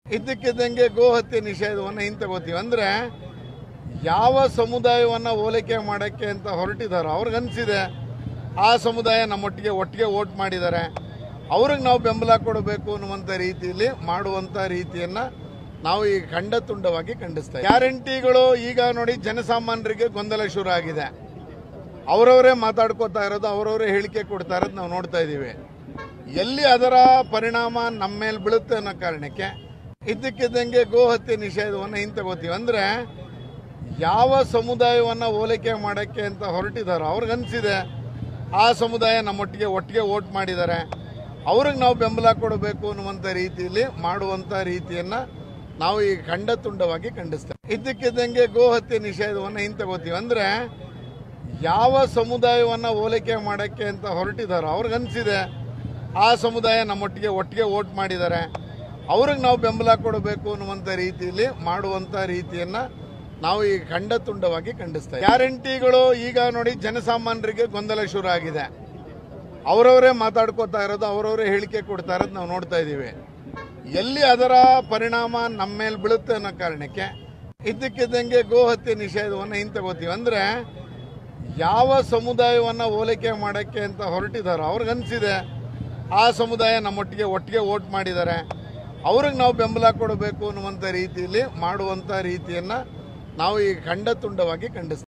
ಇದ್ದಕ್ಕಿದ್ದಂಗೆ ಗೋ ಹತ್ಯೆ ನಿಷೇಧವನ್ನು ಹಿಂತಗೋತೀವಿ ಅಂದರೆ ಯಾವ ಸಮುದಾಯವನ್ನು ಹೋಲಿಕೆ ಮಾಡೋಕ್ಕೆ ಅಂತ ಹೊರಟಿದ್ದಾರೋ ಅವ್ರಿಗನ್ಸಿದೆ ಆ ಸಮುದಾಯ ನಮ್ಮೊಟ್ಟಿಗೆ ಒಟ್ಟಿಗೆ ವೋಟ್ ಮಾಡಿದ್ದಾರೆ ಅವ್ರಿಗೆ ನಾವು ಬೆಂಬಲ ಕೊಡಬೇಕು ಅನ್ನುವಂಥ ರೀತಿಯಲ್ಲಿ ಮಾಡುವಂಥ ರೀತಿಯನ್ನು ನಾವು ಈ ಖಂಡ ತುಂಡವಾಗಿ ಖಂಡಿಸ್ತಾ ಗ್ಯಾರಂಟಿಗಳು ಈಗ ನೋಡಿ ಜನಸಾಮಾನ್ಯರಿಗೆ ಗೊಂದಲ ಶುರು ಆಗಿದೆ ಅವರವರೇ ಮಾತಾಡ್ಕೋತಾ ಇರೋದು ಅವರವರೇ ಹೇಳಿಕೆ ಕೊಡ್ತಾ ಇರೋದು ನಾವು ನೋಡ್ತಾ ಇದ್ದೀವಿ ಎಲ್ಲಿ ಅದರ ಪರಿಣಾಮ ನಮ್ಮ ಮೇಲೆ ಬೀಳುತ್ತೆ ಅನ್ನೋ ಕಾರಣಕ್ಕೆ ಇದ್ದಕ್ಕಿದ್ದಂಗೆ ಗೋ ಹತ್ಯೆ ನಿಷೇಧವನ್ನು ಹಿಂತಗೋತೀವಿ ಅಂದರೆ ಯಾವ ಸಮುದಾಯವನ್ನು ಹೋಲಿಕೆ ಮಾಡೋಕ್ಕೆ ಅಂತ ಹೊರಟಿದ್ದಾರೋ ಅವ್ರಿಗನ್ಸಿದೆ ಆ ಸಮುದಾಯ ನಮ್ಮೊಟ್ಟಿಗೆ ಒಟ್ಟಿಗೆ ವೋಟ್ ಮಾಡಿದ್ದಾರೆ ಅವ್ರಿಗೆ ನಾವು ಬೆಂಬಲ ಕೊಡಬೇಕು ಅನ್ನುವಂಥ ರೀತಿಯಲ್ಲಿ ಮಾಡುವಂಥ ರೀತಿಯನ್ನು ನಾವು ಈ ಖಂಡ ತುಂಡವಾಗಿ ಖಂಡಿಸ್ತೇವೆ ಇದ್ದಕ್ಕಿದ್ದಂಗೆ ಗೋ ಹತ್ಯೆ ನಿಷೇಧವನ್ನು ಹಿಂತಗೋತೀವಿ ಅಂದರೆ ಯಾವ ಸಮುದಾಯವನ್ನು ಹೋಲಿಕೆ ಮಾಡೋಕ್ಕೆ ಅಂತ ಹೊರಟಿದ್ದಾರೋ ಅವ್ರಿಗನ್ಸಿದೆ ಆ ಸಮುದಾಯ ನಮ್ಮೊಟ್ಟಿಗೆ ಒಟ್ಟಿಗೆ ವೋಟ್ ಮಾಡಿದ್ದಾರೆ ಅವ್ರಿಗೆ ನಾವು ಬೆಂಬಲ ಕೊಡಬೇಕು ಅನ್ನುವಂಥ ರೀತಿಯಲ್ಲಿ ಮಾಡುವಂಥ ರೀತಿಯನ್ನು ನಾವು ಈ ಖಂಡ ತುಂಡವಾಗಿ ಖಂಡಿಸ್ತೇವೆ ಗ್ಯಾರಂಟಿಗಳು ಈಗ ನೋಡಿ ಜನಸಾಮಾನ್ಯರಿಗೆ ಗೊಂದಲ ಶುರು ಆಗಿದೆ ಅವರವರೇ ಮಾತಾಡ್ಕೋತಾ ಇರೋದು ಅವರವರೇ ಹೇಳಿಕೆ ಕೊಡ್ತಾ ಇರೋದು ನಾವು ನೋಡ್ತಾ ಇದ್ದೀವಿ ಎಲ್ಲಿ ಅದರ ಪರಿಣಾಮ ನಮ್ಮ ಮೇಲೆ ಬೀಳುತ್ತೆ ಅನ್ನೋ ಕಾರಣಕ್ಕೆ ಇದ್ದಕ್ಕಿದ್ದಂಗೆ ಗೋ ಹತ್ಯೆ ನಿಷೇಧವನ್ನು ಹಿಂತಗೋತೀವಿ ಅಂದರೆ ಯಾವ ಸಮುದಾಯವನ್ನು ಹೋಲಿಕೆ ಮಾಡೋಕ್ಕೆ ಅಂತ ಹೊರಟಿದ್ದಾರೋ ಅವ್ರಿಗನ್ಸಿದೆ ಆ ಸಮುದಾಯ ನಮ್ಮೊಟ್ಟಿಗೆ ಒಟ್ಟಿಗೆ ವೋಟ್ ಮಾಡಿದ್ದಾರೆ ಅವ್ರಿಗೆ ನಾವು ಬೆಂಬಲ ಕೊಡಬೇಕು ಅನ್ನುವಂಥ ರೀತಿಯಲ್ಲಿ ಮಾಡುವಂಥ ರೀತಿಯನ್ನು ನಾವು ಈ ಖಂಡ ತುಂಡವಾಗಿ ಖಂಡಿಸ್ತೇವೆ